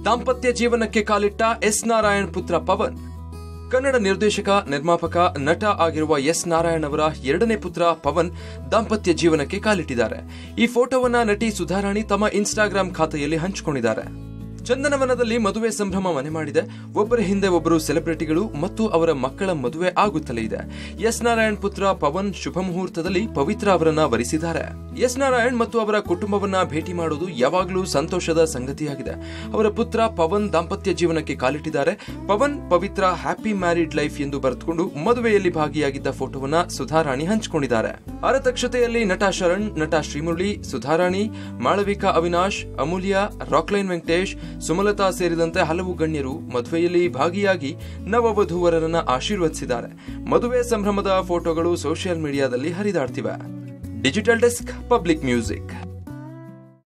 ದಾಂಪತ್ಯ ಜೀವನಕ್ಕೆ ಕಾಲಿಟ್ಟ ಎಸ್ ನಾರಾಯಣ್ ಪುತ್ರ ಪವನ್ ಕನ್ನಡ ನಿರ್ದೇಶಕ ನಿರ್ಮಾಪಕ ನಟ ಆಗಿರುವ ಎಸ್ ನಾರಾಯಣ್ ಅವರ ಎರಡನೇ ಪುತ್ರ ಪವನ್ ದಾಂಪತ್ಯ ಜೀವನಕ್ಕೆ ಕಾಲಿಟ್ಟಿದ್ದಾರೆ ಈ ಫೋಟೋವನ್ನ ನಟಿ ಸುಧಾರಾಣಿ ತಮ್ಮ ಇನ್ಸ್ಟಾಗ್ರಾಂ ಖಾತೆಯಲ್ಲಿ ಹಂಚಿಕೊಂಡಿದ್ದಾರೆ ಚಂದನವನದಲ್ಲಿ ಮದುವೆ ಸಂಭ್ರಮ ಮನೆ ಮಾಡಿದೆ ಒಬ್ಬರ ಹಿಂದೆ ಒಬ್ಬರು ಸೆಲೆಬ್ರಿಟಿಗಳು ಮತ್ತು ಅವರ ಮಕ್ಕಳ ಮದುವೆ ಆಗುತ್ತಲೇ ಇದೆ ಎಸ್ ನಾರಾಯಣ್ ಪುತ್ರ ಪವನ್ ಶುಭ ಮುಹೂರ್ತದಲ್ಲಿ ಪವಿತ್ರ ಅವರನ್ನ ವರಿಸಿದ್ದಾರೆ ಎಸ್ ನಾರಾಯಣ್ ಮತ್ತು ಅವರ ಕುಟುಂಬವನ್ನ ಭೇಟಿ ಮಾಡುವುದು ಯಾವಾಗಲೂ ಸಂತೋಷದ ಸಂಗತಿಯಾಗಿದೆ ಅವರ ಪುತ್ರ ಪವನ್ ದಾಂಪತ್ಯ ಜೀವನಕ್ಕೆ ಕಾಲಿಟ್ಟಿದ್ದಾರೆ Pavan Pavitra happy married life ಎಂದು ಬರೆದುಕೊಂಡು ಮದುವೆಯಲ್ಲಿ ಭಾಗಿಯಾಗಿದ್ದ ಫೋಟೋವನ್ನ ಸುಧಾರಾಣಿ ಹಂಚಿಕೊಂಡಿದ್ದಾರೆ ಅರತಕ್ಷತೆಯಲ್ಲಿ ನಟ ಶರಣ್ ನಟ ಶ್ರೀಮುರಳಿ ಸುಧಾರಾಣಿ ಮಾಳವಿಕಾ ಅವಿನಾಶ್ ಅಮೂಲ್ಯ ರಾಕ್ಲೈನ್ ವೆಂಕಟೇಶ್ ಸುಮಲತಾ ಸೇರಿದಂತೆ ಹಲವು ಗಣ್ಯರು ಮದುವೆಯಲ್ಲಿ ಭಾಗಿಯಾಗಿ ನವವಧೂವರರನ್ನ ಆಶೀರ್ವದಿಸಿದ್ದಾರೆ ಮದುವೆ ಸಂಭ್ರಮದ ಫೋಟೋಗಳು ಸೋಷಿಯಲ್ ಮೀಡಿಯಾದಲ್ಲಿ ಹರಿದಾಡ್ತಿವೆ ಡಿಜಿಟಲ್ ಡೆಸ್ಕ್ ಪಬ್ಲಿಕ್ ಮ್ಯೂಸಿಕ್